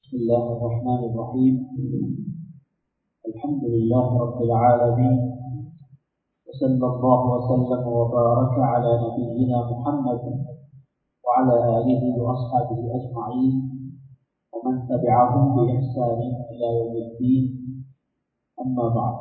بسم الله الرحمن الرحيم الحمد لله رب العالمين وصلى الله وسلم وبارك على نبينا محمد وعلى آله وأصحابه أجمعين ومن تبعهم بإحسان إلى يوم الدين أما بعد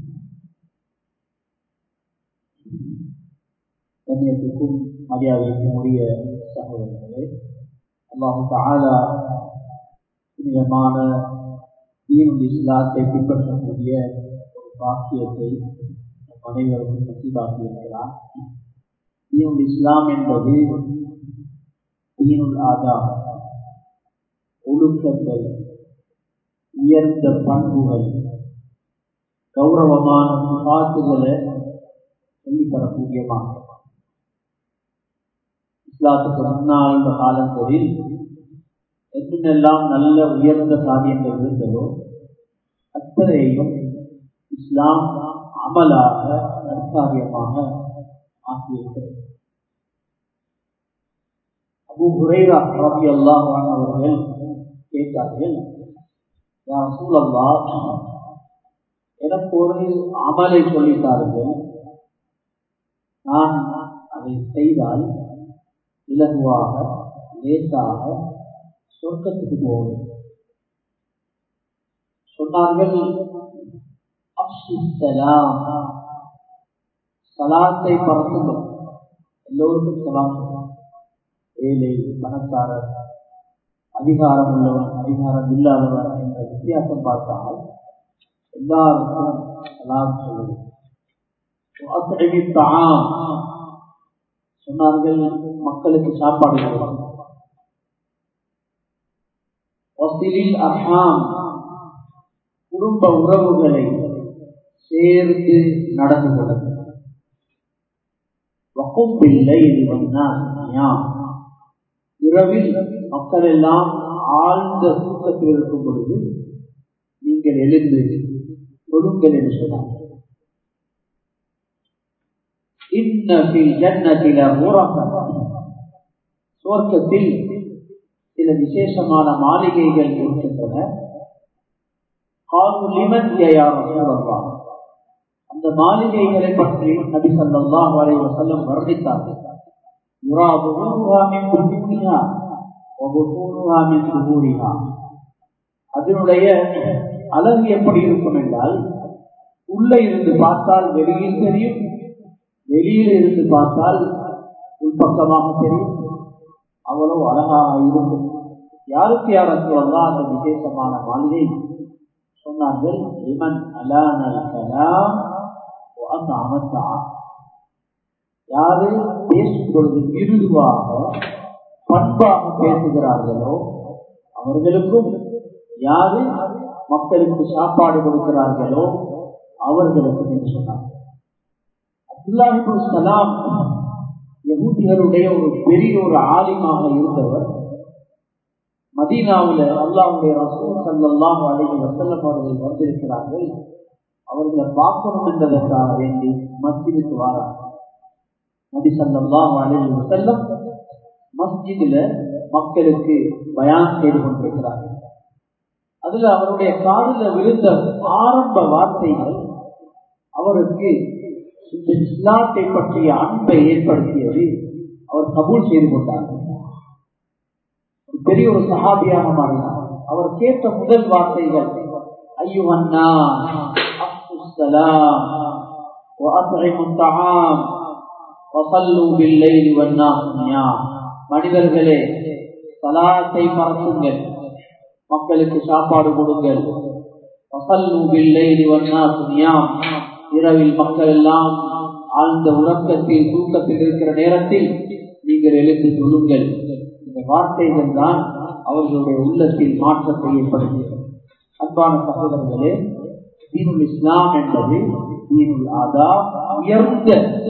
கண்ணியத்துக்கும் மரியாதைக்கும் உரிய சகோதரர்களே அல்லாஹு தாலா புனிதமான தீனுல் இஸ்லாத்தை பின்பற்றக்கூடிய ஒரு பாக்கியத்தை நம் அனைவருக்கும் நசீபாக்கியிருக்கிறார் தீனுல் இஸ்லாம் என்பது தீனுல் ஆதா ஒழுக்கங்கள் உயர்ந்த பண்புகள் கௌரவமான பாட்டுகளை சொல்லித்தரக்கூடிய மாற்றம் இஸ்லாத்துக்கு முன்னால் உள்ள காலங்களில் என்னென்னெல்லாம் நல்ல உயர்ந்த காரியங்கள் இருந்ததோ அத்தனையும் இஸ்லாம் அமலாக நற்காரியமாக ஆக்கியிருக்கிறது அபு ஹுரைரா ரபி அல்லாஹான் அவர்கள் கேட்டார்கள் யார் சூழல்லா எனக்கு ஒரு அமலை சொல்லித்தார்கள் நான் அதை செய்தால் இலகுவாக லேசாக சொர்க்கத்துக்கு போவேன் சொன்னார்கள் சலாத்தை பறந்துங்கள் எல்லோருக்கும் சலாம் ஏழை பணக்காரர் அதிகாரம் உள்ளவன் அதிகாரம் இல்லாதவன் என்ற வித்தியாசம் பார்த்தால் எல்லாருக்கும் சலாம் சொல்லுவது சொன்னார்கள் மக்களுக்கு சாப்பாடு அர்ஹாம் குடும்ப உறவுகளை சேர்ந்து நடந்து கொண்டது இரவில் மக்கள் எல்லாம் ஆழ்ந்த தூக்கத்தில் இருக்கும் பொழுது நீங்கள் எழுந்து கொடுங்கள் என்று சொன்னார்கள் சுவர்க்கத்தில் சில விசேஷமான மாளிகைகள் இருக்கின்றன அந்த மாளிகைகளை பற்றி நபி சல்லா வரை வசல்லம் வர்ணித்தார்கள் அதனுடைய அழகு எப்படி இருக்கும் என்றால் உள்ள இருந்து பார்த்தால் வெளியில் தெரியும் வெளியில் இருந்து பார்த்தால் உள்பக்கமாக தெரியும் அவ்வளவு அழகாக இருக்கும் யாருக்கு யாருக்கு வந்தா அந்த விசேஷமான மாளிகை சொன்னார்கள் லிமன் அலானல் கலாம் அமத்தா யாரு பேசும் பொழுது மிருதுவாக பண்பாக பேசுகிறார்களோ அவர்களுக்கும் யாரு மக்களுக்கு சாப்பாடு கொடுக்கிறார்களோ அவர்களுக்கும் என்று சொன்னார்கள் அப்துல்லாஹிபு சலாம் யகூதிகளுடைய ஒரு பெரிய ஒரு ஆலிமாக இருந்தவர் மதீனாவில் அல்லாவுடைய ரசூல் சல்லாஹ் அலைஹி வசல்லம் அவர்கள் வந்திருக்கிறார்கள் அவர்களை பார்க்கணும் என்பதற்காக வேண்டி மஸ்ஜிதுக்கு வாரார் நபி சல்லாஹ் அலைஹி வசல்லம் மஸ்ஜிதுல மக்களுக்கு பயான் செய்து கொண்டிருக்கிறார்கள் அதுல அவருடைய காதல விழுந்த ஆரம்ப வார்த்தைகள் அவருக்கு இந்த இஸ்லாத்தை பற்றிய அன்பை ஏற்படுத்தியது அவர் கபூல் செய்து கொண்டார் பெரிய ஒரு சஹாபியாக மாறினார் அவர் கேட்ட முதல் வார்த்தைகள் ஐயுவண்ணா மனிதர்களே சலாத்தை பரப்புங்கள் மக்களுக்கு சாப்பாடு கொடுங்கள் இரவில் மக்கள் எல்லாம் ஆழ்ந்த உறக்கத்தில் தூக்கத்தில் இருக்கிற நேரத்தில் நீங்கள் எழுந்து சொல்லுங்கள் இந்த வார்த்தைகள் தான் அவர்களுடைய உள்ளத்தில் மாற்றத்தை ஏற்படுத்துகிறது அன்பான சகோதரர்களே தீனுல் இஸ்லாம் என்பது தீனுல் ஆதா உயர்ந்த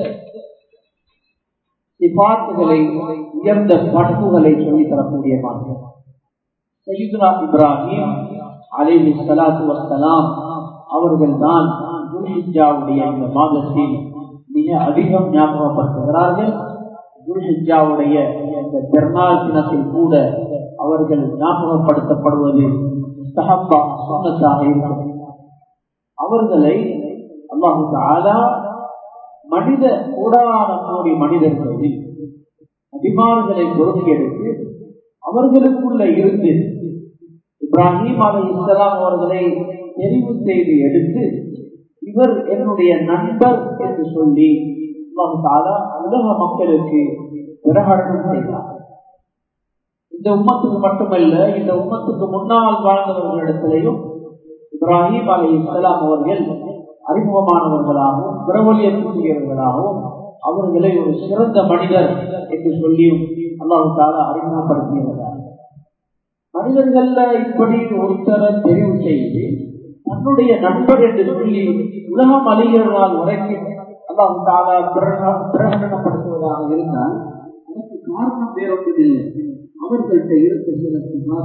சிபாத்துகளை உயர்ந்த பண்புகளை சொல்லித் தரக்கூடிய மார்க்கம் சையுதுனா இப்ராஹிம் அலைஹி சலாத்து வசலாம் அவர்கள் தான் துல்ஹிஜாவுடைய இந்த மாதத்தில் மிக அதிகம் ஞாபகப்படுத்துகிறார்கள் துல்ஹிஜாவுடைய இந்த பெருநாள் தினத்தில் கூட அவர்கள் ஞாபகப்படுத்தப்படுவது சுண்ணத்தாக இருக்கும் அவர்களை அல்லாஹு தாலா மனித கூடான கோடி மனிதர்களில் அபிமானங்களை பொருத்தி எடுத்து அவர்களுக்குள்ள இருந்து இப்ராஹிம் அலி இஸ்லாம் அவர்களை தெரிவு செய்து எடுத்து இவர் என்னுடைய நண்பர் என்று சொல்லி உலக மக்களுக்கு பிரகடனம் செய்தார் இந்த உம்மத்துக்கு மட்டுமல்ல இந்த உம்மத்துக்கு முன்னால் வாழ்ந்தவர்களிடத்திலையும் இப்ராஹிம் அலி இஸ்லாம் அவர்கள் அறிமுகமானவர்களாகவும் பிரபலியக்கூடியவர்களாகவும் அவர்களை ஒரு சிறந்த மனிதர் என்று சொல்லியும் அல்லாவுக்காக அறிமுகப்படுத்தியிருந்தார் மனிதர்கள்ல இப்படி ஒருத்தர தெரிவு செய்து தன்னுடைய நண்பர் என்று சொல்லி உலகம் அழிகிற நாள் வரைக்கும் அல்லாவுக்காக பிரகடனப்படுத்துவதாக இருந்தால் அதற்கு காரணம் வேறொன்றில்லை அவர்கள்ட்ட இருந்த சில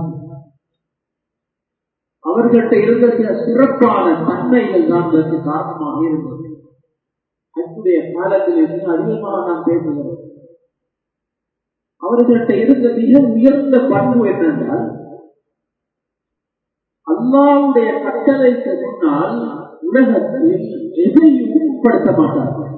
அவர்கள்ட்ட இருந்த சில சிறப்பான தன்மைகள் தான் அதற்கு காரணமாக இருந்தது அச்சுடைய காலத்தில் இருந்து அதிகமாக நாம் பேசுகிறோம் அவர்கள்ட்ட இருந்த மிக உயர்ந்த பண்பு என்னென்றால் அல்லாவுடைய கட்டளைக்கு முன்னால் உலகத்தில் எதையும் உட்படுத்த மாட்டார்கள்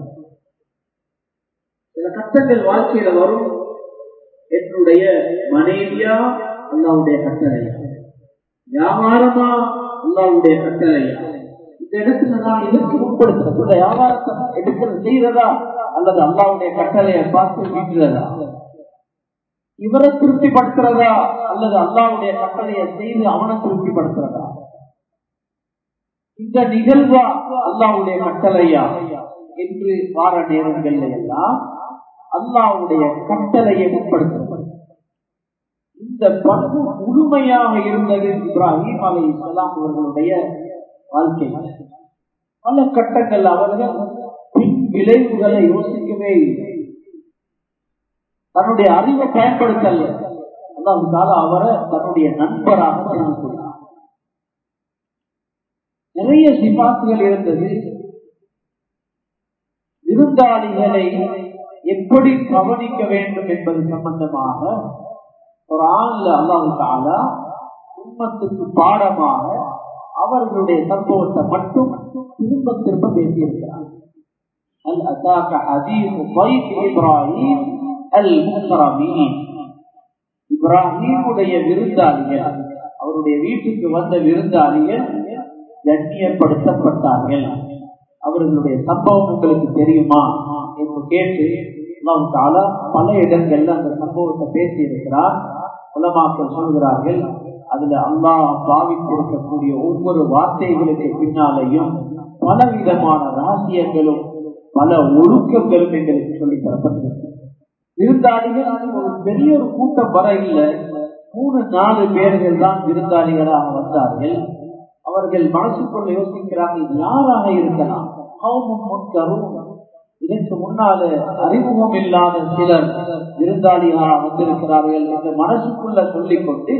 சில கட்டங்கள் வாழ்க்கையில வரும் என்னுடைய மனைவியா அல்லாவுடைய கட்டளையா வியாபாரமா அல்லாவுடைய கட்டளையா இந்த இடத்துல நான் எதற்கு உட்படுத்த வியாபாரத்தை எடுக்கிறது செய்யறதா அல்லது அல்லாவுடைய கட்டளையை பார்த்து வீட்டுறதா இவரை திருப்திப்படுத்துறதா அல்லது அல்லாவுடைய கட்டளையை செய்து அவனை திருப்திப்படுத்துறதா இந்த நிகழ்வா அல்லாவுடைய கட்டளையா என்று வார நேரங்கள்ல எல்லாம் அல்லாவுடைய கட்டளையை உட்படுத்தப்படும் இந்த பண்பு முழுமையாக இருந்தது இப்ராஹிம் அலி இஸ்லாம் அவர்களுடைய வாழ்க்கை பல கட்டங்கள் அவர்கள் பின் விளைவுகளை யோசிக்கவே இல்லை தன்னுடைய அறிவை பயன்படுத்தல அல்லாஹால அவரை தன்னுடைய நண்பராக கொண்டார் நிறைய சிபாத்துகள் இருந்தது விருந்தாளிகளை எப்படி கவனிக்க வேண்டும் என்பது சம்பந்தமாக ஒரு ஆண்ல அல்லாஹு தாலா உண்மத்துக்கு பாடமாக அவர்களுடைய சம்பவத்தை மட்டும் திரும்ப திரும்ப பேசியிருக்கிறார் அல் அசாக்க ஹதீஸ் இப்ராஹிம் அல் முஹரமீன் இப்ராஹிமுடைய விருந்தாளிகள் அவருடைய வீட்டுக்கு வந்த விருந்தாளிகள் கண்ணியப்படுத்தப்பட்டார்கள் அவர்களுடைய சம்பவம் உங்களுக்கு தெரியுமா என்று கேட்டு பல இடங்கள்ல அந்த சம்பவத்தை பேசி இருக்கிறார் உலமாக்கள் சொல்கிறார்கள் அதுல அல்லாஹ் பாவித்திருக்கக்கூடிய ஒவ்வொரு வார்த்தைகளுக்கு பின்னாலேயும் பலவிதமான ரகசியங்களும் பல ஒழுக்கங்களும் எங்களுக்கு சொல்லி தரப்பட்டிருக்கு விருந்தாளிகள் ஒரு பெரிய ஒரு கூட்டம் வர இல்லை மூணு நாலு பேர்கள் தான் விருந்தாளிகளாக வந்தார்கள் அவர்கள் மனசுக்குள்ள யோசிக்கிறார்கள் யாராக இருக்கலாம் இதற்கு முன்னால அறிமுகம் இல்லாத சிலர் விருந்தாளிகளாக வந்திருக்கிறார்கள் என்று மனசுக்குள்ள சொல்லிக் கொண்டு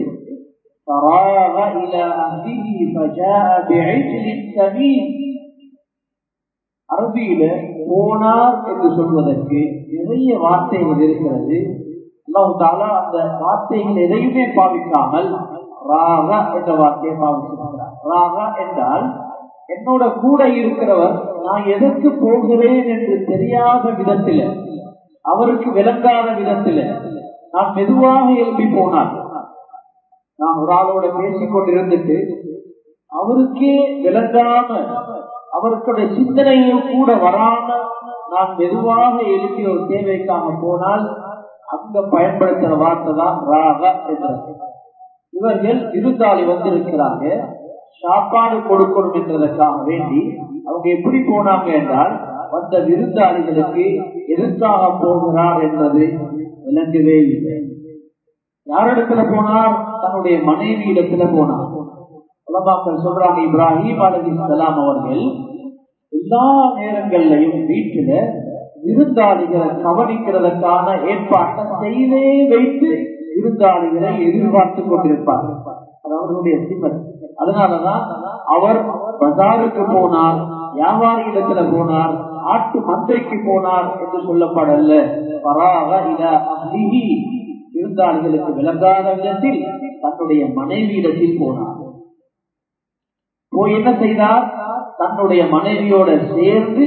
அரபியில போனார் என்று சொல்வதற்கு நிறைய வார்த்தைகள் இருக்கிறது அல்லாஹால அந்த வார்த்தைகள் எதையுமே பாவிக்காமல் ராக என்ற வார்த்தையை பாவிச்சிருக்கிறார் ராக என்றால் என்னோட கூட இருக்கிறவர் நான் எதற்கு போகிறேன் என்று தெரியாத விதத்தில அவருக்கு விளங்காத விதத்தில நான் மெதுவாக எழுப்பி போனார் நான் ஒரு ஆளோட பேசிக் கொண்டிருந்துட்டு அவருக்கே விளங்காம அவருடைய சிந்தனையும் கூட வராம நான் மெதுவாக எழுப்பி ஒரு தேவைக்காக போனால் அங்க பயன்படுத்துற வார்த்தை தான் ராக என்றது இவர்கள் விருந்தாளி வந்திருக்கிறாங்க சாப்பாடு கொடுக்கணும் என்றதற்காக வேண்டி அவங்க எப்படி போனாங்க என்றால் வந்த விருந்தாளிகளுக்கு எதற்காக போகிறார் என்பது விளங்கவே இல்லை யாரிடத்துல போனார் தன்னுடைய மனைவி இடத்துல போனார் உலமாக்கள் சொல்றாங்க இப்ராஹிம் அலி சலாம் அவர்கள் எல்லா நேரங்கள்லையும் வீட்டுல விருந்தாளிகளை கவனிக்கிறதுக்கான ஏற்பாட்டை செய்தே வைத்து விருந்தாளிகளை எதிர்பார்த்து கொண்டிருப்பார்கள் அது அவர்களுடைய சிவர் அதனாலதான் அவர் பஜாருக்கு போனார் வியாபாரி இடத்துல போனார் ஆட்டு மந்தைக்கு போனார் என்று சொல்லப்படல பராக இல அஹ்லிஹி விருந்தாளிகளுக்கு விளங்காத விதத்தில் தன்னுடைய மனைவியிடத்தில் போனார் போய் என்ன செய்தார் தன்னுடைய மனைவியோட சேர்ந்து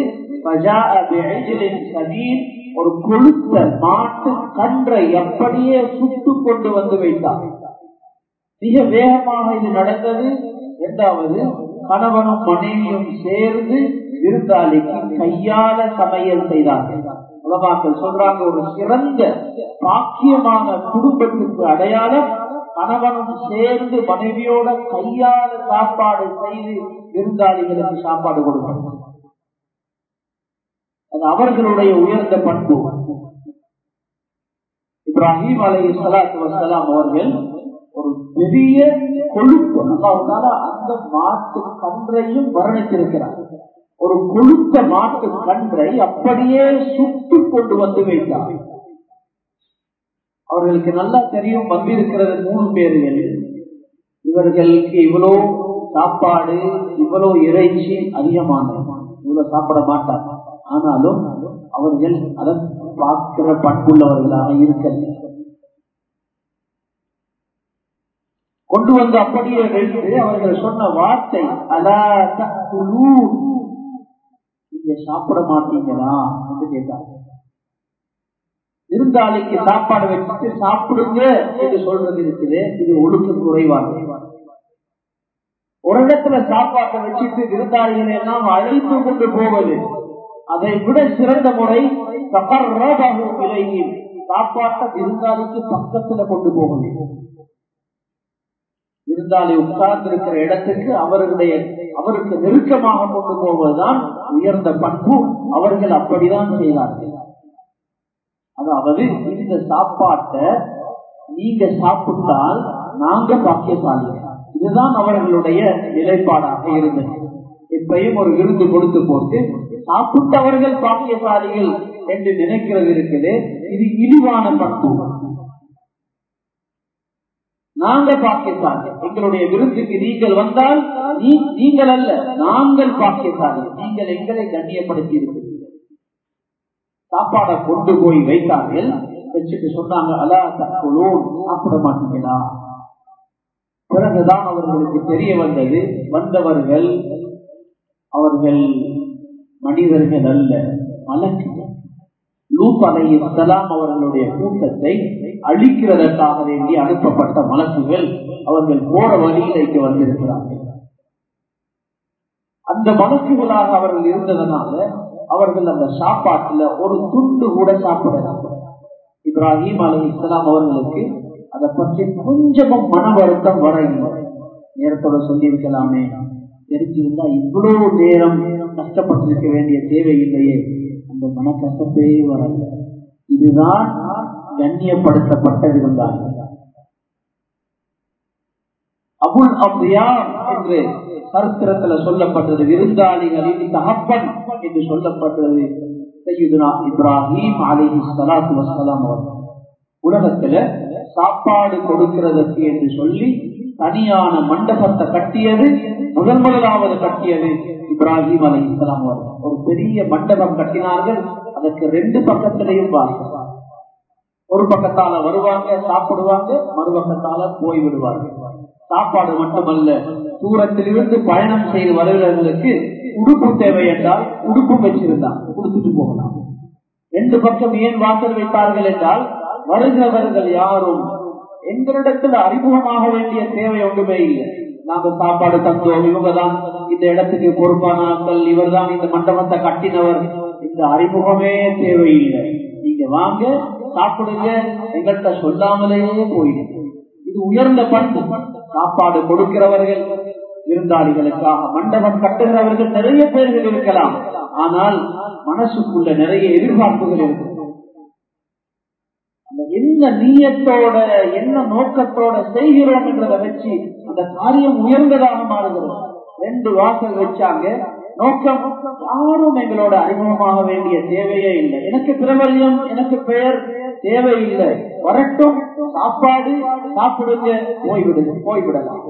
ஒரு கொழுத்த மாட்டு கன்றை அப்படியே சுட்டு கொண்டு வந்து வைத்தார் மிக வேகமாக இது நடந்தது இரண்டாவது கணவனும் மனைவியும் சேர்ந்து விருந்தாளிக்கு கையால சமையல் செய்தார்கள் உலமாக்கள் சொல்றாங்க ஒரு சிறந்த பாக்கியமான குடும்பத்துக்கு அடையாளம் கணவனும் சேர்ந்து மனைவியோட கையால சாப்பாடு செய்து விருந்தாளிகளுக்கு சாப்பாடு கொடுக்கணும் அது அவர்களுடைய உயர்ந்த பண்பு இப்ராஹிம் அலை சலாத்து வசலாம் அவர்கள் ஒரு பெரிய கொழுப்பு அல்லாவுனால அந்த மாட்டு கன்றையும் வர்ணித்திருக்கிறார் ஒரு கொழுத்த மாட்டு கன்றை அப்படியே சுட்டு கொண்டு வந்து வைத்தார் அவர்களுக்கு நல்லா தெரியும் வந்திருக்கிறது மூணு பேர்கள் இவர்களுக்கு இவ்வளோ சாப்பாடு இவ்வளோ இறைச்சி அதிகமானது இவ்வளவு சாப்பிட மாட்டார் ஆனாலும் அவர்கள் அதை பார்க்கிற பண்புள்ளவர்களாக இருக்கல கொண்டு வந்து அப்படியே வைத்து அவர்கள் சொன்ன வார்த்தை அலா நீங்க சாப்பிட மாட்டீங்களா என்று கேட்டாங்க விருந்தாளிக்கு சாப்பாடு வச்சுட்டு சாப்பிடுங்க என்று சொல்றது இருக்குது இது ஒழுக்க குறைவாக ஒரு இடத்துல சாப்பாட்டை வச்சுட்டு விருந்தாளிகளை எல்லாம் அழைத்து கொண்டு போவது அதை விட சிறந்த முறை விலையில் சாப்பாட்டை விருந்தாளிக்கு பக்கத்துல கொண்டு போக வேண்டும் விருந்தாளி உட்கார்ந்து இருக்கிற இடத்துக்கு அவர்களுடைய அவருக்கு நெருக்கமாக கொண்டு போவதுதான் உயர்ந்த பண்பு அவர்கள் அப்படிதான் செய்தார்கள் அதாவது இந்த சாப்பாட்டை நீங்க சாப்பிட்டால் நாங்க பாக்கியசாலி இதுதான் அவர்களுடைய நிலைப்பாடாக இருந்தது எப்பையும் ஒரு விருந்து கொடுத்து போட்டு சாப்பிட்டவர்கள் பாக்கியசாலிகள் என்று நினைக்கிறது இருக்குது இது இழிவான பண்பு நாங்க பாக்கியசாலி எங்களுடைய விருந்துக்கு நீங்கள் வந்தால் நீங்கள் அல்ல நாங்கள் பாக்கியசாலி நீங்கள் எங்களை கண்ணியப்படுத்தி இருக்கிறீர்கள் சாப்பாடை கொண்டு போய் வைத்தார்கள் வச்சுட்டு சொன்னாங்க அலா தக்குளோன் சாப்பிட மாட்டீங்களா பிறகுதான் அவர்களுக்கு தெரிய வந்தது வந்தவர்கள் அவர்கள் மனிதர்கள் அல்ல மலக்குகள் லூப் அலை இஸ்லாம் அவர்களுடைய கூட்டத்தை அழிக்கிறதற்காக வேண்டி அனுப்பப்பட்ட மலக்குகள் அவர்கள் போற வழியிலைக்கு வந்திருக்கிறார்கள் அந்த மலக்குகளாக அவர்கள் இருந்ததனால அவர்கள் அந்த சாப்பாட்டுல ஒரு துண்டு கூட சாப்பிடலாம் இப்ராஹிம் அலி இஸ்லாம் அவர்களுக்கு அதை பற்றி கொஞ்சமும் மன வருத்தம் வர இல்லை நேரத்தோட சொல்லியிருக்கலாமே தெரிஞ்சிருந்தா இவ்வளவு நேரம் கஷ்டப்பட்டிருக்க வேண்டிய தேவை இல்லையே அந்த மன கஷ்டப்பே வரல இதுதான் கண்ணியப்படுத்தப்பட்ட விருந்தாளி அபுல் அப்ரியா என்று சரித்திரத்துல சொல்லப்பட்டது விருந்தாளிகளின் தகப்பன் என்று சொல்லப்பட்டது சையுதுனா இப்ராஹிம் அலிஹி சலாத்து வசலாம் அவர்கள் உலகத்துல சாப்பாடு கொடுக்கிறதற்கு என்று சொல்லி தனியான மண்டபத்தை கட்டியது முதல் முதலாவது கட்டியது இப்ராஹிம் அலி இஸ்லாம் அவர்கள் ஒரு பெரிய மண்டபம் கட்டினார்கள் அதற்கு ரெண்டு பக்கத்திலையும் வாசல் ஒரு பக்கத்தால வருவாங்க சாப்பிடுவாங்க மறுபக்கத்தால போய் விடுவார்கள் சாப்பாடு மட்டுமல்ல தூரத்திலிருந்து பயணம் செய்து வருகிறவர்களுக்கு உடுப்பு தேவை என்றால் உடுப்பும் வச்சிருந்தால் கொடுத்துட்டு போகலாம் ரெண்டு பக்கம் ஏன் வாசல் வைத்தார்கள் என்றால் வருகிறவர்கள் யாரும் எங்களிடத்தில் அறிமுகமாக வேண்டிய தேவை ஒன்றுமே இல்லை நாங்க சாப்பாடு தந்தோம் இவங்க தான் இந்த இடத்துக்கு பொறுப்பான ஆட்கள் இவர் தான் இந்த மண்டபத்தை கட்டினவர் இந்த அறிமுகமே தேவையில்லை நீங்க வாங்க சாப்பிடுங்க எங்கள்கிட்ட சொல்லாமலேயே போயிடுங்க இது உயர்ந்த பண்பு சாப்பாடு கொடுக்கிறவர்கள் விருந்தாளிகளுக்காக மண்டபம் கட்டுகிறவர்கள் நிறைய பேர்கள் இருக்கலாம் ஆனால் மனசுக்குள்ள நிறைய எதிர்பார்ப்புகள் இருக்கு அந்த என்ன நீயத்தோட என்ன நோக்கத்தோட செய்கிறோம் என்றதை வச்சு அந்த காரியம் உயர்ந்ததாக மாறுகிறது ரெண்டு வாசல் வச்சாங்க நோக்கம் யாரும் எங்களோட அறிமுகமாக வேண்டிய தேவையே இல்லை எனக்கு பிரபல்யம் எனக்கு பெயர் தேவையில்லை வரட்டும் சாப்பாடு சாப்பிடுங்க போய்விடுங்க போய்விடலாம்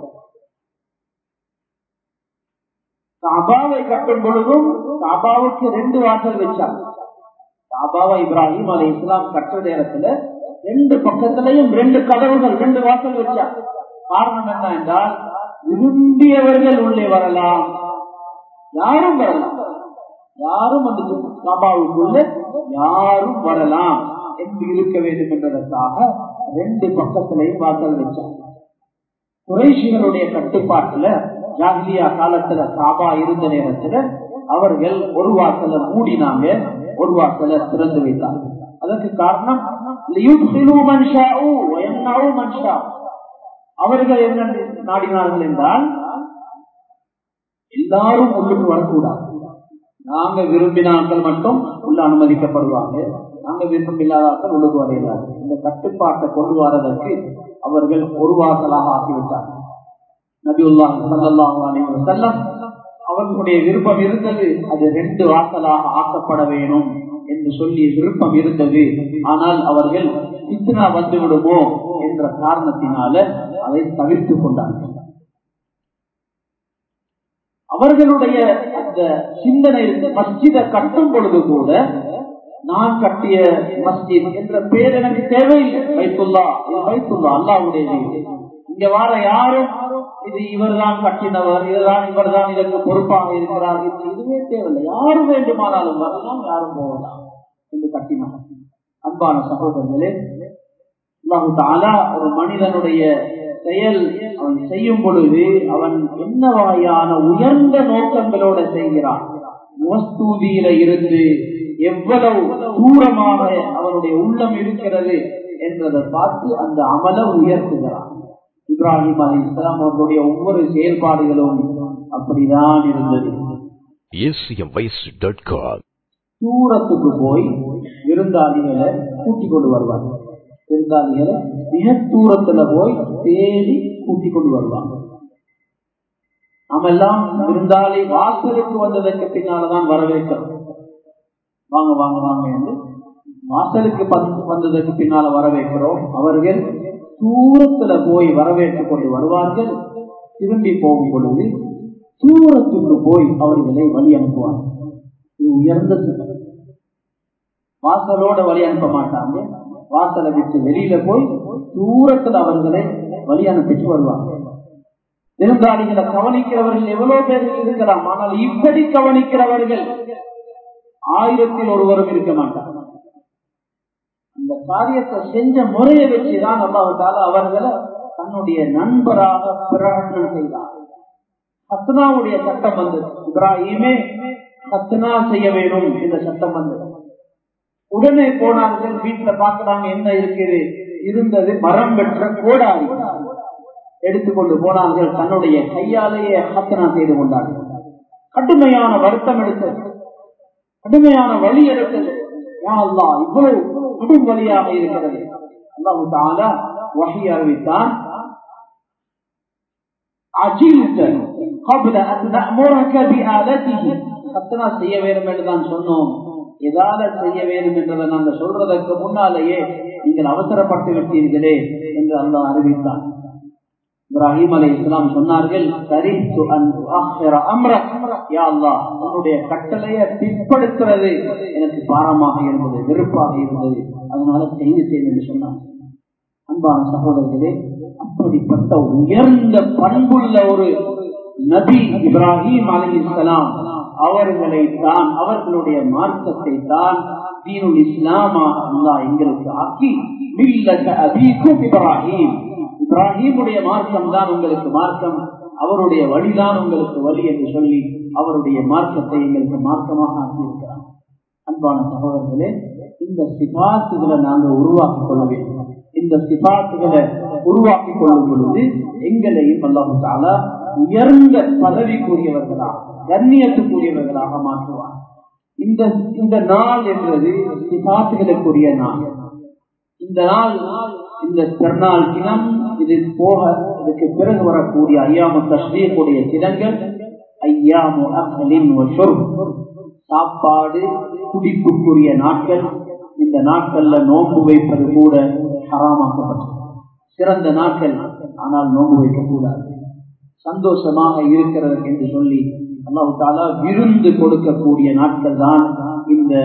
காபாவை கட்டும் பொழுதும் காபாவுக்கு ரெண்டு வாசல் வச்சாங்க காபாவை இப்ராஹிம் அலி இஸ்லாம் கட்டுற நேரத்துல ரெண்டு பக்கத்திலையும் ரெண்டு கதவுகள் ரெண்டு வாசல் வச்சா காரணம் என்ன என்றால் விரும்பியவர்கள் உள்ளே வரலாம் யாரும் வரலாம் யாரும் அந்த காபாவுக்குள்ள யாரும் வரலாம் என்று இருக்க வேண்டும் என்பதற்காக ரெண்டு பக்கத்திலையும் வாசல் வச்சாங்க குறைஷிகளுடைய கட்டுப்பாட்டுல ஜாகிலியா காலத்துல காபா இருந்த நேரத்துல அவர்கள் ஒரு வாசலை மூடினாங்க ஒரு வாசலை திறந்து வைத்தாங்க அதற்கு காரணம் அவர்கள் என்ன நாடினார்கள் என்றால் எல்லாரும் உள்ளுக்கு வரக்கூடாது நாங்க விரும்பினாக்கள் மட்டும் உள்ள அனுமதிக்கப்படுவாங்க நாங்க விருப்பமில்லாதாக்கள் உள்ளுக்கு வரையிறாங்க இந்த கட்டுப்பாட்டை கொண்டு வரதற்கு அவர்கள் ஒரு வாசலாக ஆக்கிவிட்டார்கள் நபியுல்லாஹ் ஸல்லல்லாஹு அலைஹி வஸல்லம் அவர்களுடைய விருப்பம் இருந்தது அது ரெண்டு வாசலாக ஆக்கப்பட வேணும் என்று சொல்லி விருப்பம் இருந்தது ஆனால் அவர்கள் இத்தனா வந்து விடுமோ என்ற காரணத்தினால அதை தவிர்த்து கொண்டார்கள் அவர்களுடைய அந்த சிந்தனை மஸ்ஜிதை கட்டும் பொழுது கூட நான் கட்டிய மஸ்ஜித் என்ற பேர் எனக்கு தேவையில்லை வைத்துள்ளா இது வைத்துள்ளா அல்லாவுடைய வீடு இங்க வார யாரும் இது இவர்தான் கட்டினவர் இதுதான் இவர்தான் இதற்கு பொறுப்பாக இருக்கிறார் இது இதுவே தேவையில்லை யாரும் வேண்டுமானாலும் வரலாம் யாரும் போகலாம் என்று கட்டினார் அன்பான சகோதரர்களே அல்லாஹு தாலா ஒரு மனிதனுடைய செயல் அவன் செய்யும் பொழுது அவன் என்ன வகையான உயர்ந்த நோக்கங்களோட செய்கிறான் முகஸ்தூதியில இருந்து எவ்வளவு தூரமாக அவனுடைய உள்ளம் இருக்கிறது என்றதை பார்த்து அந்த அமல உயர்த்துகிறான் இப்ராஹிம் அலி இஸ்லாம் அவர்களுடைய ஒவ்வொரு செயல்பாடுகளும் அப்படிதான் இருந்தது தூரத்துக்கு போய் விருந்தாளிகளை கூட்டிக் கொண்டு வருவாங்க விருந்தாளிகளை மிக தூரத்துல போய் தேடி கூட்டிக் கொண்டு வருவாங்க நாம எல்லாம் விருந்தாளி வாசலுக்கு வந்ததற்கு பின்னால்தான் வரவேற்கிறோம் வாங்க வாங்க வாங்க என்று வாசலுக்கு வந்ததற்கு பின்னால வரவேற்கிறோம் அவர்கள் தூரத்துல போய் வரவேற்றுக் கொண்டு வருவார்கள் திரும்பி போகும் பொழுது தூரத்துக்கு போய் அவர்களை வழி அனுப்புவார்கள் இது உயர்ந்த சிந்தனை வாசலோட வழி அனுப்ப மாட்டாங்க வாசலை விட்டு வெளியில போய் தூரத்துல அவர்களை வழி அனுப்பிட்டு வருவாங்க விருந்தாளிகளை கவனிக்கிறவர்கள் எவ்வளவு பேர் இருக்கலாம் ஆனால் இப்படி கவனிக்கிறவர்கள் ஆயிரத்தில் ஒருவரும் இருக்க மாட்டாங்க அந்த காரியத்தை செஞ்ச முறையை வச்சுதான் அல்லாவிட்டால அவர்களை தன்னுடைய நண்பராக பிரகடனம் செய்தார் சத்னாவுடைய சட்டம் வந்தது இப்ராஹிமே சத்னா செய்ய வேணும் என்ற சட்டம் வந்தது உடனே போனார்கள் வீட்டுல பாக்குறாங்க என்ன இருக்குது இருந்தது மரம் பெற்ற கோடாரி எடுத்துக்கொண்டு போனார்கள் தன்னுடைய கையாலேயே ஹத்தனா செய்து கொண்டார்கள் கடுமையான வருத்தம் எடுத்தது கடுமையான வழி எடுத்தது அல்லா இவ்வளவு கடும் வழியாக இருக்கிறது அல்லாஹு தாலா வகை அறிவித்தான் சத்தனா செய்ய வேண்டும் என்று தான் சொன்னோம் எதால செய்ய வேண்டும் என்றதை நாங்கள் சொல்றதற்கு முன்னாலேயே நீங்கள் அவசரப்பட்டு விட்டீர்களே என்று அல்லாஹ் அறிவித்தான் இப்ராஹிம் அலை இஸ்லாம் சொன்னார்கள் உன்னுடைய கட்டளையை பிற்படுத்துறது எனக்கு பாரமாக இருந்தது வெறுப்பாக இருந்தது அதனால செய்து செய்து என்று சொன்னார் அன்பான சகோதரர்களே அப்படிப்பட்ட உயர்ந்த பண்புள்ள ஒரு நபி இப்ராஹிம் அலி இஸ்லாம் அவர்களை தான் அவர்களுடைய மார்க்கத்தை தான் தீனுல் இஸ்லாமாக அல்லா எங்களுக்கு ஆக்கி இப்ராஹிம் இப்ராஹிமுடைய மார்க்கம் தான் உங்களுக்கு மார்க்கம் அவருடைய வழிதான் உங்களுக்கு வழி என்று சொல்லி அவருடைய மார்க்கத்தை எங்களுக்கு மார்க்கமாக ஆக்கியிருக்கிறார் அன்பான சகோதரர்களே இந்த சிபாத்துகளை நாங்கள் உருவாக்கிக் கொள்ள வேண்டும் இந்த சிபாத்துகளை உருவாக்கிக் கொள்ளும் பொழுது எங்களையும் அல்லாஹால உயர்ந்த பதவிக்குரியவர்களாக கண்ணியத்துக்குரியவர்களாக மாற்றுவார் இந்த இந்த நாள் என்பது சிபாத்துகளுக்குரிய நாள் இந்த நாள் இந்த திருநாள் தினம் இது போக இதுக்கு பிறகு வரக்கூடிய ஐயாமு தஸ்ரீக்குடைய தினங்கள் ஐயாமு அக்லின் சாப்பாடு குடிப்புக்குரிய நாட்கள் இந்த நாட்கள்ல நோன்பு வைப்பது கூட ஹராமாக்கப்பட்டது சிறந்த நாட்கள் ஆனால் நோன்பு வைக்கக்கூடாது சந்தோஷமாக இருக்கிறது என்று சொல்லி அல்லாஹு தாலா விருந்து கொடுக்கக்கூடிய நாட்கள் தான் இந்த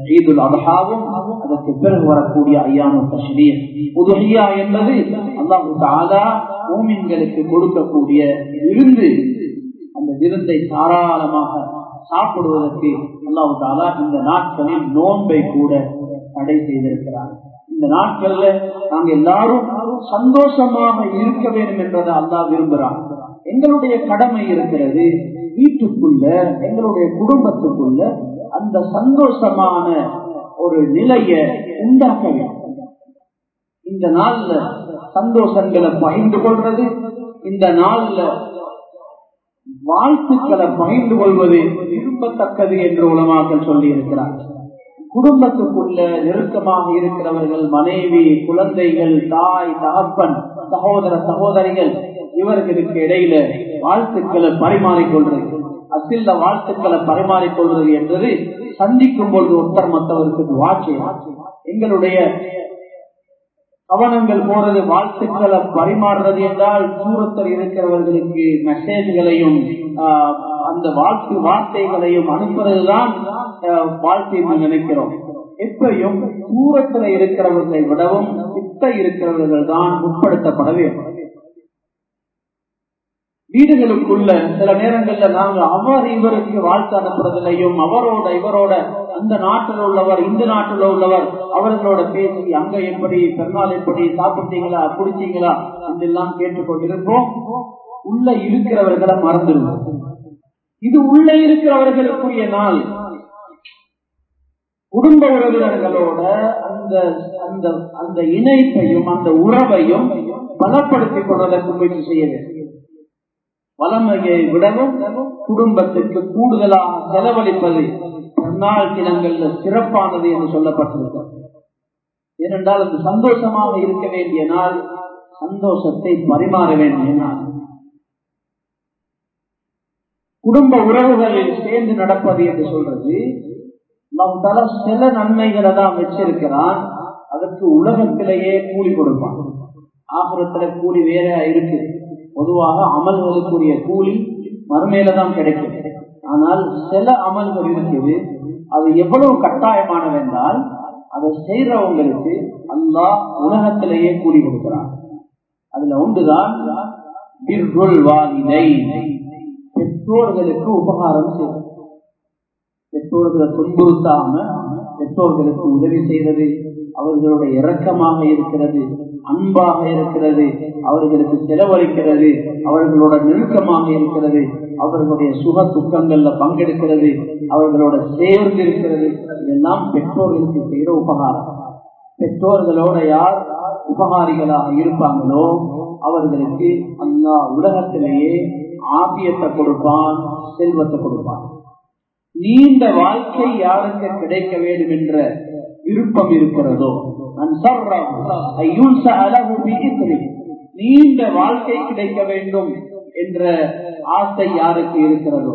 ஈதுல் அபஹாவும் அதற்கு பிறகு வரக்கூடிய ஐயாமு தஷ்ரீர் உதுஹியா என்பது அல்லாஹு தாலா மூமின்களுக்கு கொடுக்கக்கூடிய விருந்து அந்த விருந்தை தாராளமாக சாப்பிடுவதற்கு அல்லாஹு தாலா இந்த நாட்களில் நோன்பை கூட தடை செய்திருக்கிறார் இந்த நாட்கள்ல நாங்க எல்லாரும் சந்தோஷமாக இருக்க வேண்டும் என்றதை அல்லா விரும்புறான் எங்களுடைய கடமை இருக்கிறது வீட்டுக்குள்ள எங்களுடைய குடும்பத்துக்குள்ள அந்த சந்தோஷமான ஒரு நிலைய உண்டாக்க வேண்டும் இந்த நாள்ல சந்தோஷங்களை பகிர்ந்து கொள்றது இந்த நாள்ல வாழ்த்துக்களை பகிர்ந்து கொள்வது விரும்பத்தக்கது என்று உலமாக்கள் சொல்லி இருக்கிறார்கள் குடும்பத்துக்குள்ள நெருக்கமாக இருக்கிறவர்கள் மனைவி குழந்தைகள் தாய் தகப்பன் சகோதர சகோதரிகள் இவர்களுக்கு இடையில வாழ்த்துக்களை பரிமாறிக்கொள்றது அசில்ல வாழ்த்துக்களை பரிமாறிக்கொள்வது என்பது சந்திக்கும் பொழுது ஒருத்தர் மற்றவருக்கு வாட்சி எங்களுடைய கவனங்கள் போறது வாழ்த்துக்களை பரிமாறுறது என்றால் தூரத்தில் இருக்கிறவர்களுக்கு மெசேஜ்களையும் அந்த வாழ்த்து வார்த்தைகளையும் அனுப்புறதுதான் வாழ்த்து என்று நினைக்கிறோம் எப்பையும் தூரத்தில் இருக்கிறவர்களை விடவும் கிட்ட இருக்கிறவர்கள் தான் உட்படுத்தப்பட வேண்டும் வீடுகளுக்குள்ள சில நேரங்கள்ல நாங்க அவர் இவருக்கு வாழ்த்து அனுப்புறதில்லையும் அவரோட இவரோட அந்த நாட்டில் உள்ளவர் இந்த நாட்டில் உள்ளவர் அவர்களோட பேசி அங்க எப்படி பெருநாள் எப்படி சாப்பிட்டீங்களா குடிச்சீங்களா என்றெல்லாம் கேட்டுக்கொண்டிருப்போம் உள்ள இருக்கிறவர்களை மறந்துடுவோம் இது உள்ள இருக்கிறவர்களுக்குரிய நாள் குடும்ப உறவினர்களோட அந்த அந்த அந்த இணைப்பையும் அந்த உறவையும் பலப்படுத்திக் கொள்வதற்கு முயற்சி செய்ய வேண்டும் வளமையை விடவும் குடும்பத்திற்கு கூடுதலாக செலவழிப்பது பிறநாள் தினங்கள்ல சிறப்பானது என்று சொல்லப்பட்டிருக்கிறது ஏனென்றால் அது சந்தோஷமாக இருக்க வேண்டிய நாள் சந்தோஷத்தை பரிமாற வேண்டிய நாள் குடும்ப உறவுகளில் சேர்ந்து நடப்பது என்று சொல்றது நம் தல சில நன்மைகளை தான் வச்சிருக்கிறான் அதற்கு உலகத்திலேயே கூலி கொடுப்பான் ஆபுரத்துல கூலி வேற இருக்கு பொதுவாக அமல்களுக்குரிய கூலி மறுமையில தான் கிடைக்கும் ஆனால் சில அமல்கள் இருக்குது அது எவ்வளவு கட்டாயமானது என்றால் அதை செய்யறவங்களுக்கு அல்லாஹ் உலகத்திலேயே கூலி கொடுக்கிறான் அதுல ஒன்றுதான் பெற்றோர்களுக்கு உபகாரம் செய்வது பெற்றோர்களை துன்புறுத்தாம பெற்றோர்களுக்கு உதவி செய்யறது அவர்களுடைய இரக்கமாக இருக்கிறது அன்பாக இருக்கிறது அவர்களுக்கு செலவழிக்கிறது அவர்களோட நெருக்கமாக இருக்கிறது அவர்களுடைய சுக துக்கங்கள்ல பங்கெடுக்கிறது அவர்களோட சேர்ந்து இருக்கிறது இதெல்லாம் பெற்றோர்களுக்கு செய்கிற உபகாரம் பெற்றோர்களோட யார் உபகாரிகளாக இருப்பாங்களோ அவர்களுக்கு அல்லா உலகத்திலேயே ஆபியத்தை கொடுப்பான் செல்வத்தை கொடுப்பான் நீண்ட வாழ்க்கை யாருக்கு கிடைக்க வேண்டும் என்ற விருப்பம் இருக்கிறதோ நீண்ட வாழ்க்கை கிடைக்க வேண்டும் என்ற ஆசை யாருக்கு இருக்கிறதோ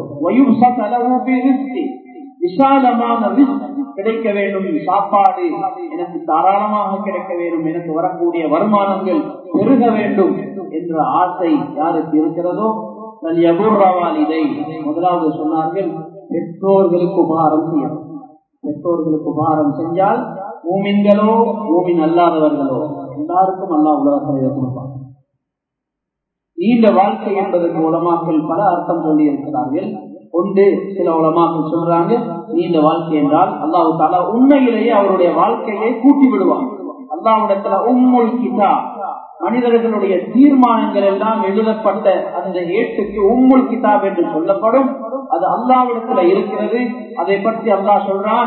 விசாலமான கிடைக்க வேண்டும் சாப்பாடு எனக்கு தாராளமாக கிடைக்க வேண்டும் எனக்கு வரக்கூடிய வருமானங்கள் பெருக வேண்டும் என்ற ஆசை யாருக்கு இருக்கிறதோ இதை முதலாவது சொன்னார்கள் பெற்றோர்களுக்கு உபகாரம் செய்யணும் பெற்றோர்களுக்கு உபகாரம் செஞ்சால் மூமின்களோ மூமின் அல்லாதவர்களோ எல்லாருக்கும் அல்லா உலகத்தில் இதை கொடுப்பாங்க நீண்ட வாழ்க்கை என்பதற்கு உலமாக்கள் பல அர்த்தம் சொல்லி இருக்கிறார்கள் ஒன்று சில உலமாக்கள் சொல்றாங்க நீண்ட வாழ்க்கை என்றால் அல்லாஹு தாலா உண்மையிலேயே அவருடைய வாழ்க்கையை கூட்டி விடுவாங்க அல்லாவிடத்துல உம்முல் கிதா மனிதர்களுடைய தீர்மானங்கள் எல்லாம் எழுதப்பட்ட அந்த ஏட்டுக்கு உம்முல் கிதாப் என்று சொல்லப்படும் அது அல்லாவிடத்துல இருக்கிறது அதை பற்றி அல்லாஹ் சொல்றான்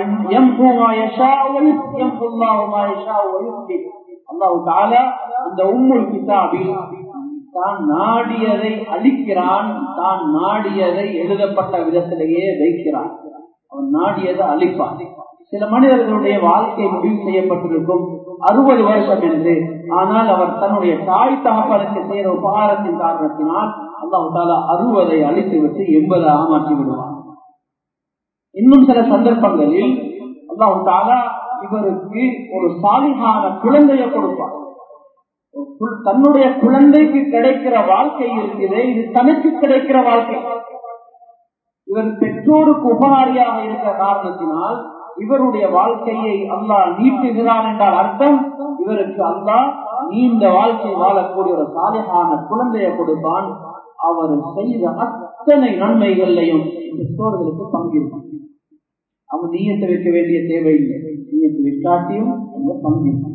அல்லாஹு தாலா அந்த உம்முல் கிதாபில் தான் நாடியதை அழிக்கிறான் தான் நாடியதை எழுதப்பட்ட விதத்திலேயே வைக்கிறான் அவன் நாடியதை அழிப்பான் சில மனிதர்களுடைய வாழ்க்கை முடிவு செய்யப்பட்டிருக்கும் அறுபது வருஷம் என்று ஆனால் அவர் தன்னுடைய தாய் தகப்பனுக்கு செய்கிற உபகாரத்தின் காரணத்தினால் அல்லாஹு தாலா அறுபதை அழித்து விட்டு எண்பதாக மாற்றி விடுவார் இன்னும் சில சந்தர்ப்பங்களில் அல்லாஹு தாலா இவருக்கு ஒரு சாலிகான குழந்தைய கொடுப்பார் தன்னுடைய குழந்தைக்கு கிடைக்கிற வாழ்க்கை இருக்குது இது தனக்கு கிடைக்கிற வாழ்க்கை இவர் பெற்றோருக்கு உபகாரியாக இருக்கிற காரணத்தினால் இவருடைய வாழ்க்கையை அல்லாஹ் நீட்டுகிறான் என்றால் அர்த்தம் இவருக்கு அல்லாஹ் நீண்ட வாழ்க்கை வாழக்கூடிய ஒரு சாலையான குழந்தையை கொடுப்பான் அவர் செய்த அத்தனை நன்மைகளையும் பெற்றோர்களுக்கு பங்கிருக்கும் அவங்க நீயத்தை வைக்க வேண்டிய தேவையில்லை நீயத்தை வைக்காட்டியும் அந்த பங்கிருக்கும்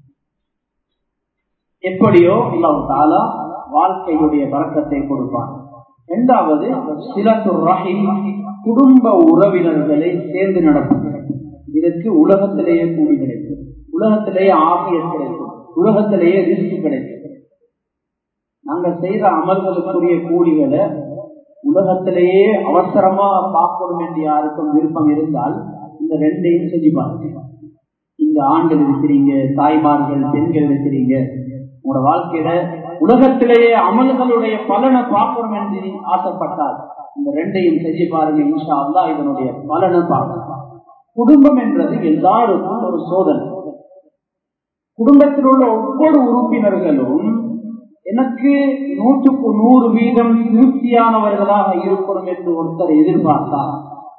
எப்படியோ அல்லாஹ் தாலா வாழ்க்கையுடைய பழக்கத்தை கொடுப்பான் இரண்டாவது சிலத்து ரஹிம் குடும்ப உறவினர்களை சேர்ந்து நடப்பது இதற்கு உலகத்திலேயே கூடி கிடைக்கும் உலகத்திலேயே ஆபியத் கிடைக்கும் உலகத்திலேயே ரிஸ்க் கிடைக்கும் நாங்க செய்த அமல்களுக்குரிய கூலிகளை உலகத்திலேயே அவசரமா பார்க்கணும் என்று யாருக்கும் விருப்பம் இருந்தால் இந்த ரெண்டையும் செஞ்சு பாருங்க இங்க ஆண்கள் இருக்கிறீங்க தாய்மார்கள் பெண்கள் இருக்கிறீங்க உங்களோட வாழ்க்கையில உலகத்திலேயே அமல்களுடைய பலனை பார்க்கணும் என்று ஆசைப்பட்டால் இந்த ரெண்டையும் செஞ்சு பாருங்க இன்ஷா அல்லா இதனுடைய பலனை பார்க்கலாம் குடும்பம் என்றது எல்லாருக்கும் ஒரு சோதனை குடும்பத்தில் உள்ள ஒவ்வொரு உறுப்பினர்களும் எனக்கு நூற்றுக்கு நூறு வீதம் திருப்தியானவர்களாக இருக்கணும் என்று ஒருத்தர் எதிர்பார்த்தார்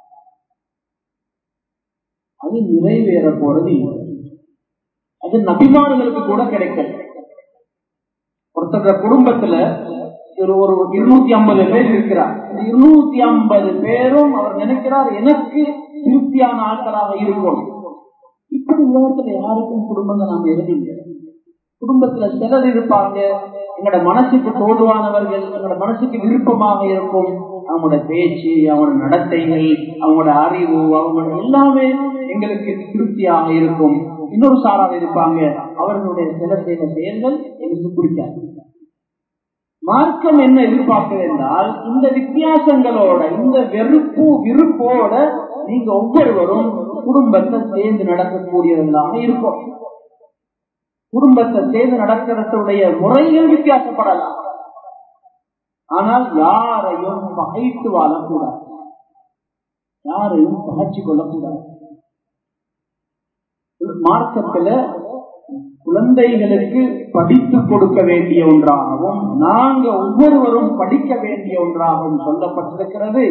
அது நிறைவேற போறது இல்லை அது நபிமார்களுக்கு கூட கிடைக்கல ஒருத்தர் குடும்பத்துல ஒரு ஒரு இருநூத்தி ஐம்பது பேர் இருக்கிறார் இந்த இருநூத்தி ஐம்பது பேரும் அவர் நினைக்கிறார் எனக்கு திருப்தியான ஆட்களாக இருக்கணும் இப்படி உலகத்துல யாருக்கும் குடும்பங்கள் நாம் எழுதிங்க குடும்பத்துல சிலர் இருப்பாங்க எங்களோட மனசுக்கு தோல்வானவர்கள் எங்களோட மனசுக்கு விருப்பமாக இருக்கும் அவங்களோட பேச்சு அவங்களோட நடத்தைகள் அவங்களோட அறிவு அவங்களோட எல்லாமே எங்களுக்கு திருப்தியாக இருக்கும் இன்னொரு சாராக இருப்பாங்க அவர்களுடைய சில செய்த செயல்கள் எங்களுக்கு பிடிக்காது மார்க்கம் என்ன எதிர்பார்க்கிறது என்றால் இந்த வித்தியாசங்களோட இந்த வெறுப்பு விருப்போட நீங்க ஒவ்வொருவரும் குடும்பத்தை சேர்ந்து நடக்கக்கூடியவர்களாக இருக்கும் குடும்பத்தை சேர்ந்து நடக்கிறதுடைய முறைகள் வித்தியாசப்படலாம் ஆனால் யாரையும் பகைத்து வாழக்கூடாது யாரையும் பகைச்சு கொள்ளக்கூடாது மார்க்கத்துல குழந்தைகளுக்கு படித்து கொடுக்க வேண்டிய ஒன்றாகவும் நாங்க ஒவ்வொருவரும் படிக்க வேண்டிய ஒன்றாகவும் சொல்லப்பட்டிருக்கிறது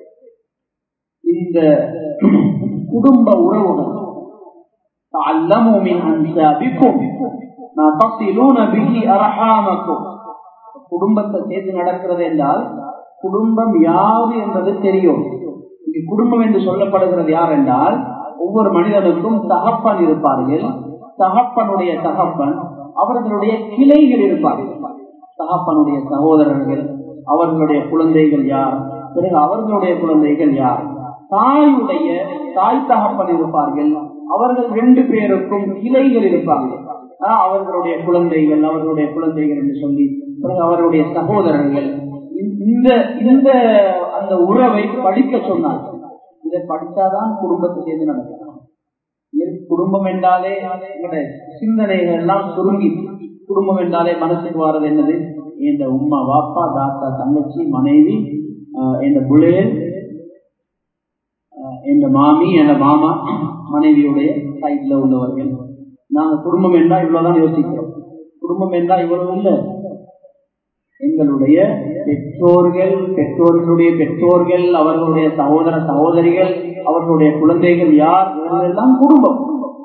இந்த குடும்ப உறவுகள் تعلموا من أنسابكم ما تصلون به أرحامكم குடும்பத்தை சேர்த்து நடக்கிறது என்றால் குடும்பம் யாரு என்பது தெரியும் இங்கு குடும்பம் என்று சொல்லப்படுகிறது யார் என்றால் ஒவ்வொரு மனிதனுக்கும் தகப்பன் இருப்பார்கள் தகப்பனுடைய தகப்பன் அவர்களுடைய கிளைகள் இருப்பார்கள் தகப்பனுடைய சகோதரர்கள் அவர்களுடைய குழந்தைகள் யார் பிறகு அவர்களுடைய குழந்தைகள் யார் தாயுடைய தாய் தகப்பன் இருப்பார்கள் அவர்கள் ரெண்டு பேருக்கும் கிளைகள் இருப்பார்கள் அவர்களுடைய குழந்தைகள் அவர்களுடைய குழந்தைகள் என்று சொல்லி பிறகு அவருடைய சகோதரர்கள் இந்த இந்த அந்த உறவை படிக்க சொன்னார்கள் இதை படித்தாதான் குடும்பத்தை சேர்ந்து நடக்கலாம் குடும்பம் என்றாலே எங்களுடைய சிந்தனைகள் எல்லாம் சுருங்கி குடும்பம் என்றாலே மனசுக்கு வர்றது என்னது என் உமா வாப்பா தாத்தா தங்கச்சி மனைவி என் பிள்ளைகள் என் மாமி என் மாமா மனைவியுடைய சைட்ல உள்ளவர்கள் நாங்க குடும்பம் என்றா இவ்வளவுதான் யோசிக்கிறோம் குடும்பம் என்றா இவ்வளவு இல்லை எங்களுடைய பெற்றோர்கள் பெற்றோர்களுடைய பெற்றோர்கள் அவர்களுடைய சகோதர சகோதரிகள் அவர்களுடைய குழந்தைகள் யார் இவர்களெல்லாம் குடும்பம்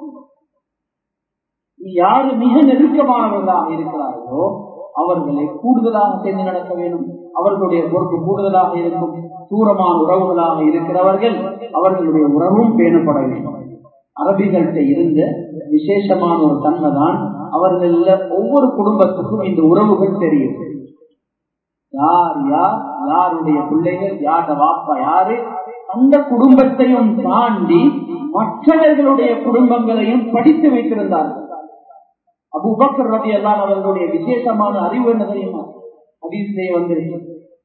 யாரு மிக நெருக்கமானவர்களாக இருக்கிறார்களோ அவர்களை கூடுதலாக சேர்ந்து நடக்க வேண்டும் அவர்களுடைய பொறுப்பு கூடுதலாக இருக்கும் தூரமான உறவுகளாக இருக்கிறவர்கள் அவர்களுடைய உறவும் பேணப்பட வேண்டும் அரபிகள்கிட்ட இருந்த விசேஷமான ஒரு தன்மை தான் அவர்கள் ஒவ்வொரு குடும்பத்துக்கும் இந்த உறவுகள் தெரியும் யார் யார் யாருடைய பிள்ளைகள் யார வாப்பா யாரு அந்த குடும்பத்தையும் தாண்டி மற்றவர்களுடைய குடும்பங்களையும் படித்து வைத்திருந்தார்கள் அபுபக்கர் ரவி எல்லாம் அவர்களுடைய விசேஷமான அறிவு என்ன தெரியுமா அதிசே வந்திருக்கு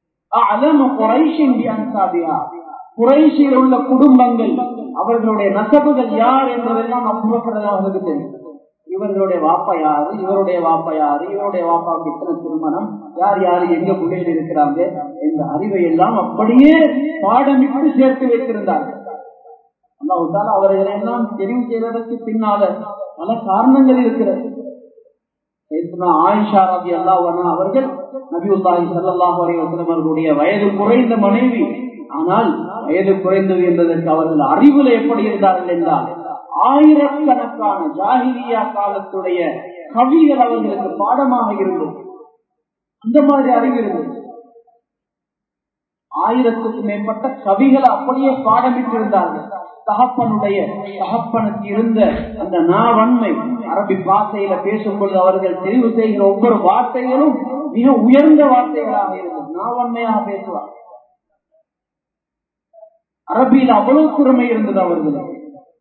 குறைஷியில் உள்ள குடும்பங்கள் அவர்களுடைய நசபுகள் யார் என்பதெல்லாம் அபுபக்கர் அவர்களுக்கு தெரியும் இவர்களுடைய வாப்பா யாரு இவருடைய வாப்பா யாரு இவருடைய வாப்பாவுக்கு எத்தனை திருமணம் யார் யாரு எங்க பிள்ளைகள் இருக்கிறாங்க என்ற அறிவை எல்லாம் அப்படியே பாடமிட்டு சேர்த்து வைத்திருந்தார்கள் அல்லாஹால அவர்களை எல்லாம் தெரிவு செய்வதற்கு பின்னால பல காரணங்கள் இருக்கிறது ஆயிஷா ரபி அல்லாஹ் அவர்கள் நபி உல்லாஹி சல்லாஹூ அலி வசலம் அவர்களுடைய வயது குறைந்த மனைவி ஆனால் வயது குறைந்தது என்பதற்கு அவர்கள் அறிவுல எப்படி இருந்தார்கள் என்றால் ஆயிரக்கணக்கான ஜாகிரியா காலத்துடைய கவிகள் அவர்களுக்கு பாடமாக இருந்தது அந்த மாதிரி அறிவு இருந்தது ஆயிரத்துக்கும் மேற்பட்ட கவிகளை அப்படியே பாடமிட்டு இருந்தார்கள் தகப்பனுடைய தகப்பனுக்கு இருந்த அந்த நாவன்மை அரபி பாஷையில பேசும்பொழுது அவர்கள் தெரிவு செய்கிற ஒவ்வொரு வார்த்தைகளும் மிக உயர்ந்த வார்த்தைகளாக இருந்தது நாவன்மையாக பேசுவார் அரபியில் அவ்வளவு திறமை இருந்தது அவர்களுக்கு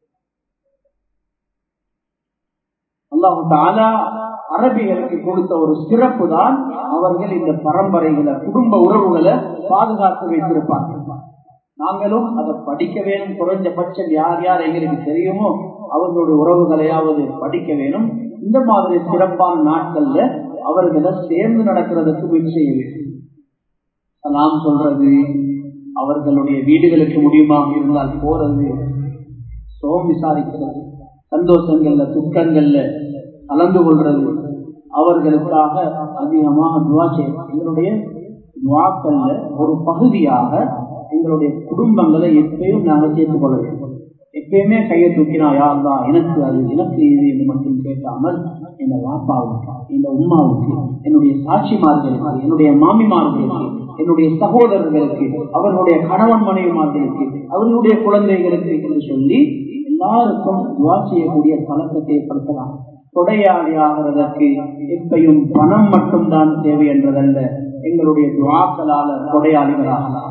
அல்லாஹு தாலா அரபிகளுக்கு கொடுத்த ஒரு சிறப்பு தான் அவர்கள் இந்த பரம்பரைகளை குடும்ப உறவுகளை பாதுகாத்து வைத்திருப்பார்கள் நாங்களும் அதை படிக்க வேணும் குறைஞ்சபட்சம் யார் யார் எங்களுக்கு தெரியுமோ அவர்களுடைய உறவுகளையாவது படிக்க வேணும் இந்த மாதிரி சிறப்பான நாட்கள்ல அவர்களை சேர்ந்து நடக்கிறதுக்கு முயற்சி செய்ய வேண்டும் சலாம் சொல்றது அவர்களுடைய வீடுகளுக்கு முடியுமாக இருந்தால் போறது சோம் விசாரிக்கிறது சந்தோஷங்கள்ல துக்கங்கள்ல கலந்து கொள்றது அவர்களுக்காக அதிகமாக துவா செய்யணும் எங்களுடைய துவாக்கள்ல ஒரு பகுதியாக எங்களுடைய குடும்பங்களை எப்பயும் நாங்கள் சேர்த்துக் கொள்ள வேண்டும் எப்பயுமே கையை தூக்கினா யாருதா எனக்கு அது எனக்கு இது என்று மட்டும் கேட்காமல் எங்க வாப்பாவுக்கு எங்க உமாவுக்கு என்னுடைய சாட்சிமார்களுக்கு என்னுடைய மாமிமார்களுக்கு என்னுடைய சகோதரர்களுக்கு அவர்களுடைய கணவன் மனைவிமார்களுக்கு அவர்களுடைய குழந்தைகளுக்கு என்று சொல்லி எல்லாருக்கும் துவா செய்யக்கூடிய பழக்கத்தை ஏற்படுத்தலாம் கொடையாளி ஆகிறதற்கு எப்பையும் பணம் மட்டும்தான் தேவை என்றதல்ல எங்களுடைய துவாக்களால கொடையாளிகளாகலாம்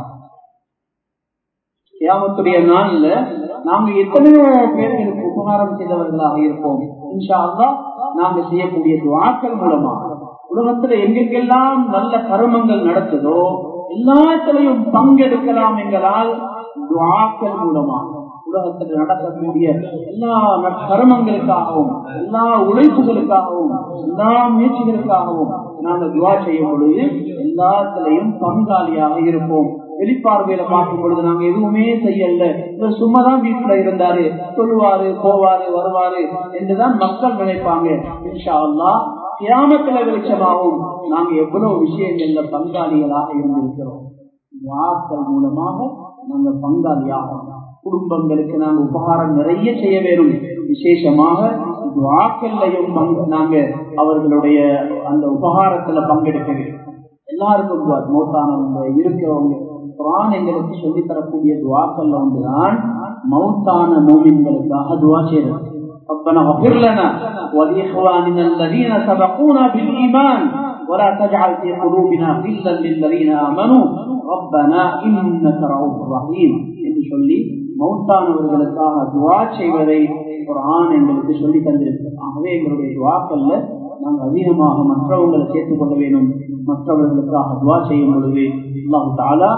கியாமத்துடைய நாள்ல நாங்க எத்தனையோ பேர்களுக்கு உபகாரம் செய்தவர்களாக இருப்போம் இன்ஷா அல்லா நாங்க செய்யக்கூடிய துவாக்கள் மூலமாக உலகத்துல எங்கெங்கெல்லாம் நல்ல கருமங்கள் நடக்குதோ எல்லாத்திலையும் பங்கெடுக்கலாம் எங்களால் துவாக்கள் மூலமாக உலகத்தில் நடக்கக்கூடிய எல்லா கருமங்களுக்காகவும் எல்லா உழைப்புகளுக்காகவும் எல்லா முயற்சிகளுக்காகவும் நாங்கள் துவா செய்யும் பொழுது எல்லாத்திலையும் பங்காளியாக இருப்போம் வெளிப்பார்வையில பார்க்கும் பொழுது நாங்க எதுவுமே செய்யல இவர் சும்மாதான் வீட்டுல இருந்தாரு சொல்லுவாரு போவாரு வருவாரு என்றுதான் மக்கள் நினைப்பாங்க இன்ஷா அல்லா கியாமத்துல வெளிச்சமாகவும் நாங்க எவ்வளவு விஷயங்கள்ல பங்காளிகளாக இருந்திருக்கிறோம் வாக்கள் மூலமாக நாங்க பங்காளியாகும் குடும்பங்களுக்கு நாங்க உபகாரம் நிறைய செய்ய வேணும் விசேஷமாக வாக்கல்லையும் நாங்க அவர்களுடைய அந்த உபகாரத்துல பங்கெடுக்க வேண்டும் எல்லாருக்கும் மௌத்தானவங்க இருக்கிறவங்க குரான் எங்களுக்கு சொல்லி தரக்கூடிய துவாக்கல்ல ஒன்றுதான் மௌத்தான மோமின்களுக்காக துவா செய்யறது ربنا اغفر لنا ولإخواننا الذين سبقونا بالإيمان ولا تجعل في قلوبنا غلا للذين آمنوا ربنا إنك رؤوف رحيم என்று சொல்லி மௌத்தானவர்களுக்காக துவா செய்வதை குரான் எங்களுக்கு சொல்லி தந்திருக்கு ஆகவே எங்களுடைய துவாக்கல்ல நாங்கள் அதிகமாக மற்றவங்களை சேர்த்துக் கொள்ள வேண்டும் மற்றவர்களுக்காக துவா செய்யும் பொழுது அல்லாஹு தாலா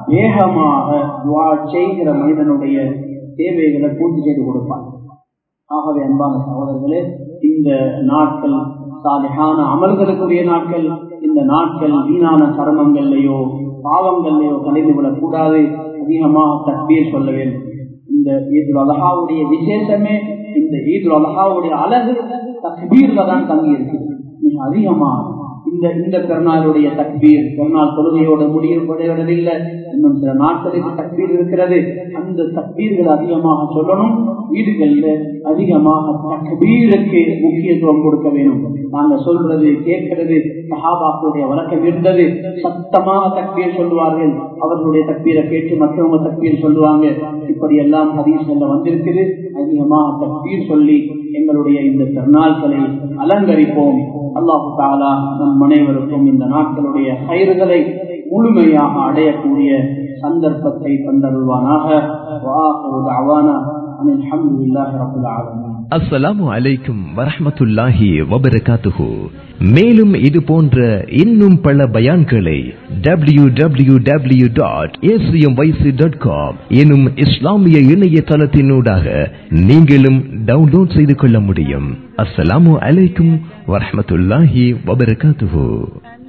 வேகமாக துவா செய்கிற மனிதனுடைய தேவைகளை பூர்த்தி செய்து கொடுப்பார் ஆகவே அன்பான சகோதரர்களே இந்த நாட்கள் சாலிகான அமல்களுக்குரிய நாட்கள் இந்த நாட்கள் வீணான கர்மங்கள்லையோ பாவங்கள்லையோ கலைந்து விடக் கூடாது அதிகமாக தற்பீர் சொல்ல வேண்டும் இந்த ஈதுல் அலஹாவுடைய விசேஷமே இந்த ஈதுல் அலஹாவுடைய அழகு தக்பீர்ல தான் தங்கி இருக்கு மிக அதிகமாக இந்த இந்த பெருநாளுடைய தக்பீர் பெருநாள் தொழுகையோட முடியப்படைவதில்லை இன்னும் சில நாட்களுக்கு தக்பீர் இருக்கிறது அந்த தக்பீர்கள் அதிகமாக சொல்லணும் வீடுகள்ல அதிகமாக தக்பீருக்கு முக்கியத்துவம் கொடுக்க வேணும் நாங்க சொல்றது கேட்கிறது சஹாபாக்களுடைய வழக்கம் இருந்தது சத்தமாக தக்பீர் சொல்லுவார்கள் அவர்களுடைய தக்பீரை கேட்டு மற்றவங்க தக்பீர் சொல்லுவாங்க இப்படி எல்லாம் ஹதீஸ்ல வந்திருக்குது அதிகமாக தக்பீர் சொல்லி எங்களுடைய இந்த திருநாட்களை அலங்கரிப்போம் அல்லாஹு தாலா நம் அனைவருக்கும் இந்த நாட்களுடைய கயிறுகளை முழுமையாக அடையக்கூடிய சந்தர்ப்பத்தை தந்தருள்வானாக அஸ்ஸலாமு அலைக்கும் வரஹமத்துல்லாஹி வபரகாத்துஹு மேலும் இது போன்ற இன்னும் பல பயான்களை W W W dot ACM YC dot com எனும் இஸ்லாமிய இணையதளத்தினூடாக நீங்களும் டவுன்லோட் செய்து கொள்ள முடியும் அஸ்ஸலாமு அலைக்கும் வரஹமத்துல்லாஹி வபரகாத்துஹு